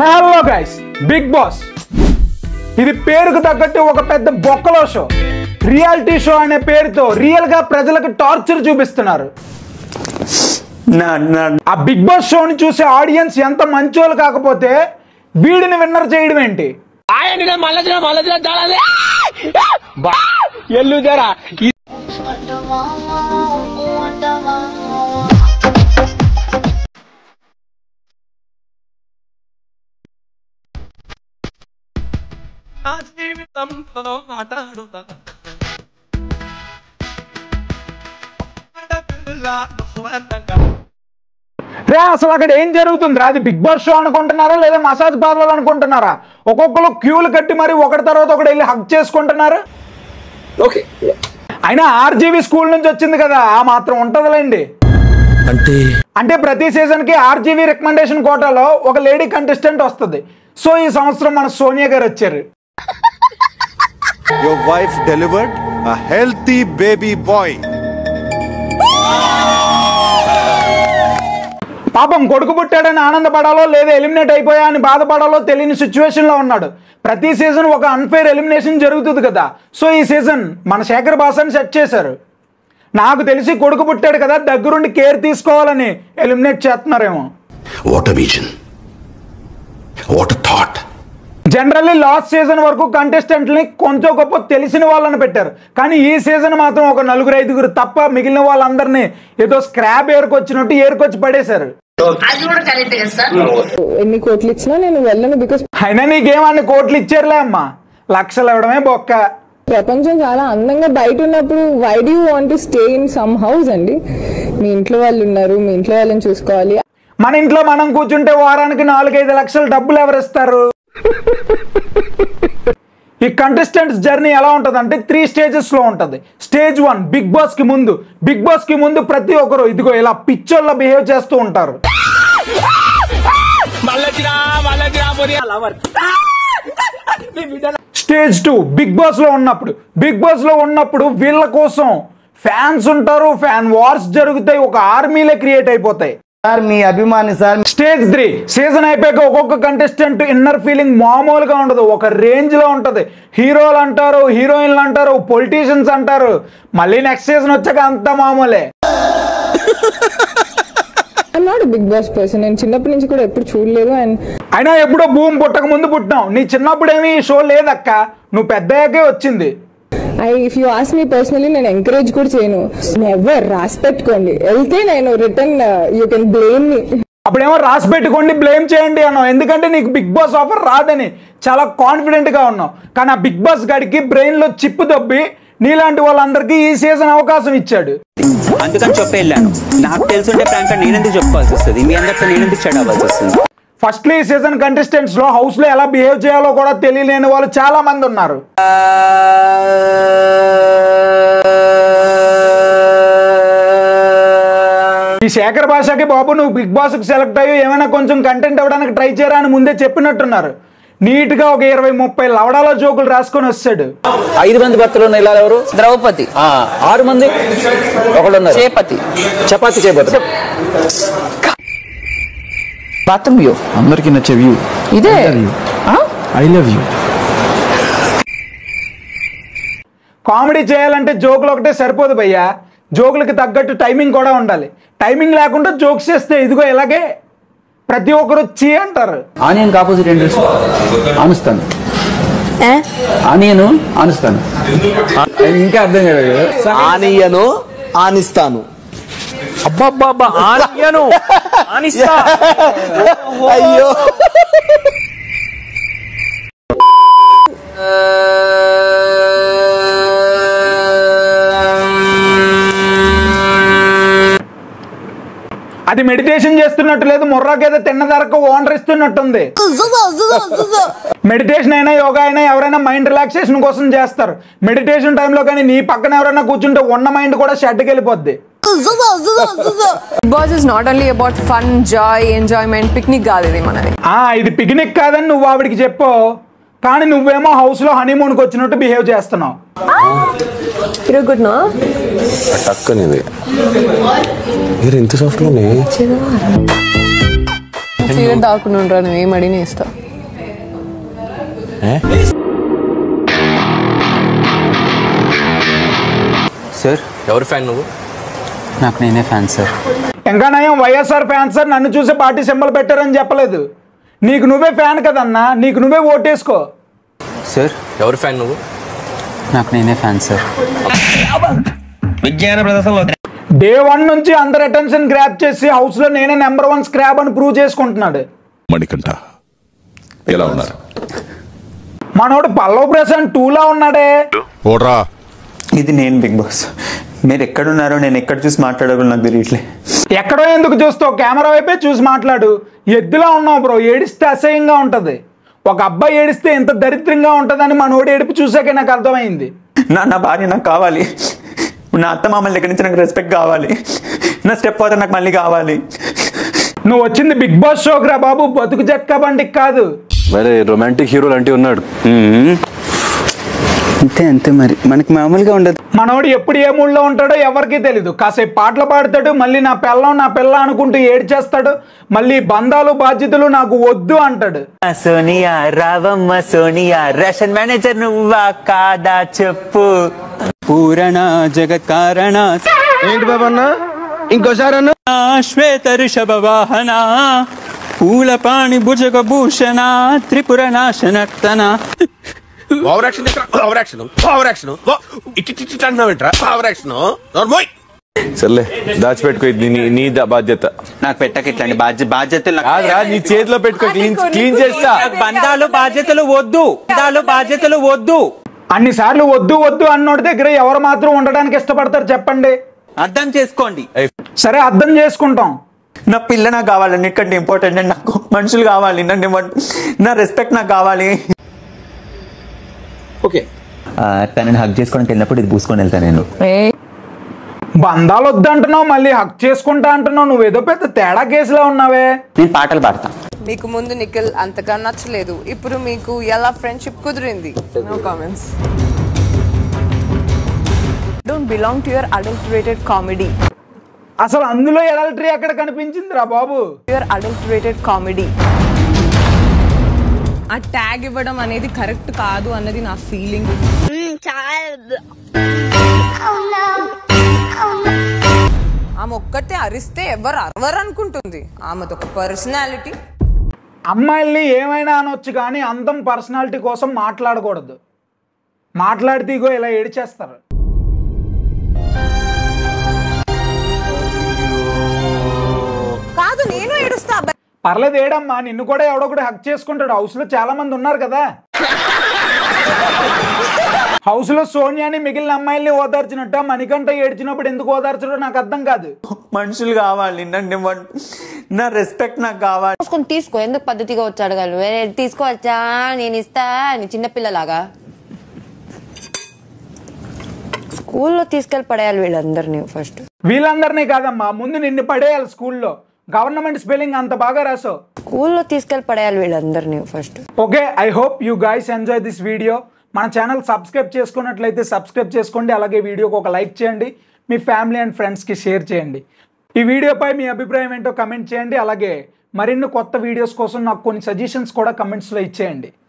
Hello guys big boss ఇది పేరుకు తగ్గట్టు ఒక పెద్ద బొక్కలో షో రియాలిటీ షో అనే పేరుతో రియల్ గా ప్రజలకు టార్చర్ చూపిస్తున్నారు నా నా ఆ బిగ్ బాస్ షోని చూసే ఆడియన్స్ ఎంత మంచోళ్ళు కాకపోతే వీడిని విన్నర్ చేయడం ఏంటి ఆయన మళ్ళీ మళ్ళీ చాలానే ఎల్లు జరా ఆ జీవితంలో మాట్లాడుతా రే అసలు అక్కడ ఏం జరుగుతుంది అది బిగ్ బాస్ షో అనుకుంటున్నారా లేదా మసాజ్ పార్లర్ అనుకుంటున్నారా ఒక్కొక్కరు క్యూలు కట్టి మరి ఒకటి తర్వాత ఒకటి వెళ్ళి హక్ చేసుకుంటున్నారు ఓకే అయినా ఆర్జీవి స్కూల్ నుంచి వచ్చింది కదా ఆ మాత్రం ఉంటదిలేండి అంటే అంటే ప్రతి సీజన్ కి ఆర్జీవీ రికమెండేషన్ కోటాలో ఒక లేడీ కంటెస్టెంట్ వస్తుంది సో ఈ సంవత్సరం మన సోనియా గారు వచ్చారు Your wife delivered a healthy baby boy. పాపం కొడుకు పుట్టాడని ఆనందపడాలో లేదా ఎలిమినేట్ అయిపోయా అని బాధపడాలో తెలియని సిచ్యువేషన్ లో ఉన్నాడు ప్రతి సీజన్ ఒక అన్ఫేర్ ఎలిమినేషన్ జరుగుతుంది కదా సో ఈ సీజన్ మన శేఖర్ బాసాని సెట్ చేశారు నాకు తెలిసి కొడుకు పుట్టాడు కదా దగ్గరుండి కేర్ తీసుకోవాలని ఎలిమినేట్ చేస్తున్నారేమో what a vision what a thought generally last season వరకు కంటెస్టెంట్ని కొంచెం గొప్ప తెలిసిన వాళ్ళని పెట్టారు కానీ ఈ సీజన్ మాత్రం ఒక నలుగురు ఐదుగురు తప్ప మిగిలిన వాళ్ళందరినీ ఏదో స్క్రాప్ ఏరుకొచ్చినట్టు ఏరుకొచ్చి పడేశారు ఎన్ని కోట్లు ఇచ్చినా నేను వెళ్ళను బికాస్ అయినా నీకేమన్ని కోట్లు ఇచ్చారులే అమ్మా లక్షలు ఇవ్వడమే బొక్క ప్రపంచం చాలా అందంగా బయట ఉన్నప్పుడు why do want to stay in some house అండి మీ ఇంట్లో వాళ్ళు ఉన్నారు మీ ఇంట్లో వాళ్ళని చూసుకోవాలి మన ఇంట్లో మనం కూర్చుంటే వారానికి నాలుగైదు లక్షల డబ్బులు ఎవరిస్తారు ఈ కంటెస్టెంట్స్ జర్నీ ఎలా ఉంటుంది అంటే త్రీ స్టేజెస్ లో ఉంటుంది స్టేజ్ వన్ బిగ్ బాస్ కి ముందు బిగ్ బాస్ కి ముందు ప్రతి ఒక్కరు ఇదిగో ఇలా పిచ్చోళ్ళ బిహేవ్ చేస్తూ ఉంటారు మళ్ళొచ్చినా మళ్ళొచ్చినా పోనీ lover stage two Bigg Boss లో ఉన్నప్పుడు బిగ్ బాస్ లో ఉన్నప్పుడు వీళ్ళ కోసం ఫ్యాన్స్ ఉంటారు ఫ్యాన్ వార్స్ జరుగుతాయి ఒక ఆర్మీలే క్రియేట్ అయిపోతాయి సార్ మీ అభిమాని సార్ స్టేజ్ త్రీ సీజన్ అయిపోయాక ఒక్కొక్క కంటెస్టెంట్ ఇన్నర్ ఫీలింగ్ మామూలుగా ఉండదు ఒక రేంజ్ లో ఉంటది హీరోలు అంటారు హీరోయిన్లు అంటారు పొలిటీషియన్స్ అంటారు మళ్ళీ నెక్స్ట్ సీజన్ వచ్చాక అంతా మామూలే I'm not Bigg Boss person నేను చిన్నప్పటి నుంచి కూడా ఎప్పుడు చూడలేదు అండ్ అయినా ఎప్పుడో భూమి పుట్టక ముందు పుట్టినావు నీ చిన్నప్పుడు ఏమీ ఈ షో లేదక్క నువ్వు పెద్దయ్యాకే వచ్చింది I if you ask me personally నేను ఎంకరేజ్ కూడా చేయను నెవర్ రాసి పెట్టుకోండి వెళ్తే నేను return you can blame me అప్పుడేమో రాసి పెట్టుకోండి బ్లేమ్ చేయండి అన్నావు ఎందుకంటే నీకు బిగ్ బాస్ ఆఫర్ రాదని చాలా కాన్ఫిడెంట్ గా ఉన్నావు కానీ ఆ బిగ్ బాస్ గడికి బ్రెయిన్ లో చిప్పు దొబ్బి నీలాంటి వాళ్ళందరికీ ఈ సీజన్ అవకాశం ఇచ్చాడు అందుకని చెప్పి వెళ్ళాను నాకు తెలుసుంటే ప్రాంక్ నేనెందుకు చెప్పుకోవాల్సి వస్తుంది మీ అందరితో నేనెందుకు చెడ్ అవ్వాల్సి వస్తుంది ఫస్ట్ ఈ సీజన్ కంటెస్టెంట్స్ లో హౌస్ లో ఎలా బిహేవ్ చేయాలో కూడా తెలియలేని వాళ్ళు చాలా మంది ఉన్నారు ఈ శేఖర్ భాషకి బాబు నువ్వు బిగ్ బాస్ కి సెలెక్ట్ అయ్యి ఏమైనా కొంచెం కంటెంట్ ఇవ్వడానికి ట్రై చేయరా అని ముందే చెప్పినట్టున్నారు నీట్ గా ఒక ఇరవై ముప్పై లవడాల జోకులు రాసుకొని వస్తాడు ఐదు మంది భర్తలు ఉన్న ఇల్లాలు ఎవరు ద్రౌపది ఆ, ఆరు మంది ఒకళ్ళు ఉన్నారు చేపతి చపాతి చేయబోతు బాత్రూమ్ వ్యూ అందరికి నచ్చే వ్యూ ఇదే ఆ? ఐ లవ్ యూ కామెడీ చేయాలంటే జోకులు ఒకటే సరిపోదు భయ్యా జోకులకి తగ్గట్టు టైమింగ్ కూడా ఉండాలి టైమింగ్ లేకుండా జోక్స్ చేస్తే ఇదిగో ఇలాగే ప్రతి ఒక్కరు చీ అంటారు ఆనియన్ ఆపోజిట్ ఏంటి తెలుసు? ఆనుస్తాను ఆనియన్ ఆనుస్తాను ఇంకా అర్థం కాలేదు ఆనియను ఆనిస్తాను అబ్బబ్బబ్బా ఆనియను ఆనిస్తా అయ్యో అది మెడిటేషన్ చేస్తున్నట్టు లేదు ముర్రాకేదో తిన్న ధరకు ఓనర్ ఇస్తున్నట్టుంది మెడిటేషన్ అయినా యోగా అయినా ఎవరైనా మైండ్ రిలాక్సేషన్ కోసం చేస్తారు మెడిటేషన్ టైంలో కానీ నీ పక్కన ఎవరైనా కూర్చుంటే ఉన్న మైండ్ కూడా షెడ్కి వెళ్ళిపోద్ది Bigg Boss is not only about fun joy enjoyment picnic కాదు ఇది మనది ఆ ఇది పిక్నిక్ కాదని నువ్వు ఆవిడికి చెప్పు కానీ నువ్వేమో హౌస్ లో హనీమూన్కి వచ్చినట్టు బిహేవ్ చేస్తున్నావు ఈరోజు గుడ్ నా టక్కనిది మీరు ఇంత సాఫ్ట్లోనే సీరియల్ దాక్కుని ఉండరా నువ్వు ఏం అడిగినా ఇస్తా సార్ ఎవరి ఫ్యాన్ నువ్వు నాకు నేనే ఫ్యాన్ సార్ ఇంకా నయం వైఎస్ఆర్ ఫ్యాన్స్ సార్ నన్ను చూసి పార్టీ సింబల్ పెట్టారని చెప్పలేదు నీకు నువ్వే ఫ్యాన్ కదన్నా నీకు నువ్వే ఓటేసుకో సార్ ఎవరి ఫ్యాన్ నువ్వు నాకు నేనే ఫ్యాన్ సార్ విజ్ఞాన ప్రదర్శనలో డే వన్ నుంచి అందరు అటెన్షన్ గ్రాప్ చేసి హౌస్ లో నేనే నెంబర్ వన్ స్క్రాబ్ అని ప్రూవ్ చేసుకుంటున్నాడు మణికంఠ ఎలా ఉన్నారు మనోడు పల్లవ్ ప్రశాంత్ టూలా ఉన్నాడే ఓడ్రా ఇది నేను బిగ్ బాస్ మీరు ఎక్కడున్నారో నేను ఎక్కడ చూసి మాట్లాడాలో నాకు తెలియట్లే ఎక్కడో ఎందుకు చూస్తావు కెమెరా వైపే చూసి మాట్లాడు ఎద్దులా ఉన్నావు బ్రో ఏడిస్తే అసహ్యంగా ఉంటది ఒక అబ్బాయి ఏడిస్తే ఎంత దరిద్రంగా ఉంటదని మనోడు ఏడుపు చూసాకే నాకు అర్థమైంది నా నా భార్య నాకు కావాలి నా అత్త మామల దగ్గర నుంచి నాకు రెస్పెక్ట్ కావాలి నా స్టెప్ ఫాదర్ నాకు మళ్ళీ కావాలి నువ్వు వచ్చింది బిగ్ బాస్ షోకి రా బాబు బతుకు జట్కా బండికి కాదు మరి రొమాంటిక్ హీరో లాంటి ఉన్నాడు అంతే అంతే మరి మనకి మామూలుగా ఉండదు మనోడు ఎప్పుడు ఏ మూడ్లో ఉంటాడో ఎవరికీ తెలీదు కాసేపు పాటలు పాడతాడు మళ్ళీ నా పిల్లం నా పిల్ల అనుకుంటూ ఏడ్చేస్తాడు మళ్ళీ బంధాలు బాధ్యతలు నాకు వద్దు అంటాడు సోనియా రావమ్మ సోనియా రేషన్ మేనేజర్ నువ్వా కాదా చెప్పు పూరణ జగత్ కారణ ఏంటి బాబన్న ఇంకోసారి అన్న శ్వేత ఋషభ వాహన పూల పాణి భుజగ భూషణ త్రిపుర నాశనర్తన over action over action over action ఇట్టి ఇట్టి అంటున్నావు ఏంట్రా ఓవర్ యాక్షన్ నోర్మోయ్ సర్లే దాచిపెట్టుకో ఇది నీ నీ ద- బాధ్యత నాకు పెట్టక ఇట్లాంటి బాధ్య బాధ్యతలు నాకు- కాదురా నీ చేతిలో పెట్టుకో క్లీన్ క్లీన్ చేస్తా నాకు బంధాలు బాధ్యతలు వద్దు బంధాలు బాధ్యతలు వద్దు అన్నిసార్లు వద్దు వద్దు అన్నోడి దగ్గర ఎవరు మాత్రం ఉండడానికి ఇష్టపడతారు చెప్పండి అర్థం చేసుకోండి సరే అర్థం చేసుకుంటాం నా పిల్ల నాకు కావాలి అన్నిటికంటే ఇంపార్టెంట్ అండి నాకు మనుషులు కావాలి నన్ను ఏమన్- నా రెస్పెక్ట్ నాకు కావాలి ఓకే తనని హక్ చేసుకోవడానికి వెళ్ళినప్పుడు ఇది పూసుకొని వెళ్తాను నేను బంధాలు వద్దు అంటున్నావు మళ్ళీ హక్ చేసుకుంటా అంటున్నావు నువ్వు ఏదో పెద్ద తేడా కేసులో ఉన్నావే నేను పాటలు పాడతా మీకు ముందు నిఖిల్ అంతగా నచ్చలేదు ఇప్పుడు మీకు ఎలా ఫ్రెండ్షిప్ కుదిరింది no comments don't belong to your adulterated comedy అసలు అందులో ఎడల్టరీ ఎక్కడ కనిపించిందిరా బాబు యువర్ అడల్టరేటెడ్ కామెడీ ఆ ట్యాగ్ ఇవ్వడం అనేది కరెక్ట్ కాదు అన్నది నా ఫీలింగ్ ఆమె ఒక్కటే అరిస్తే ఎవరు అరవరు అనుకుంటుంది ఆమెది ఒక పర్సనాలిటీ అమ్మాయిల్ని ఏమైనా అనొచ్చు కానీ అందం పర్సనాలిటీ కోసం మాట్లాడకూడదు మాట్లాడితే ఇగో ఇలా ఏడిచేస్తారు కాదు నేను ఏడుస్తా అబ్బాయి పర్లేదు ఏడమ్మా నిన్ను కూడా ఎవడో కూడా హక్ చేసుకుంటాడు హౌస్ లో చాలా మంది ఉన్నారు కదా హౌస్ లో సోనియాని మిగిలిన అమ్మాయిల్ని ఓదార్చినట్ట మణికంఠ ఏడ్చినప్పుడు ఎందుకు ఓదార్చడో నాకు అర్థం కాదు మనుషులు కావాలి నన్ను ఏమన్- నా రెస్పెక్ట్ నాకు కావాలి తీసుకొని తీసుకో ఎందుకు పద్ధతిగా వచ్చి అడగాలి "ఏ, తీసుకోవచ్చా నేను ఇస్తా అని చిన్నపిల్లలాగా స్కూల్లో తీసుకెళ్ళి పడేయాలి వీళ్ళందరినీ ఫస్ట్ వీళ్ళందరినీ కాదమ్మా ముందు నిన్ను పడేయాలి స్కూల్లో గవర్నమెంట్ స్పెల్లింగ్ అంత బాగా రాసావు స్కూల్లో తీసుకెళ్ళి పడేయాలి వీళ్ళందరినీ first okay I hope you guys enjoy this video మన ఛానల్ సబ్స్క్రైబ్ చేసుకున్నట్లయితే సబ్స్క్రైబ్ చేసుకోండి అలాగే వీడియోకి ఒక లైక్ చేయండి మీ ఫ్యామిలీ అండ్ ఫ్రెండ్స్కి షేర్ చేయండి ఈ వీడియోపై మీ అభిప్రాయం ఏంటో కమెంట్ చేయండి అలాగే మరిన్ని కొత్త వీడియోస్ కోసం నాకు కొన్ని సజెషన్స్ కూడా కమెంట్స్లో ఇచ్చేయండి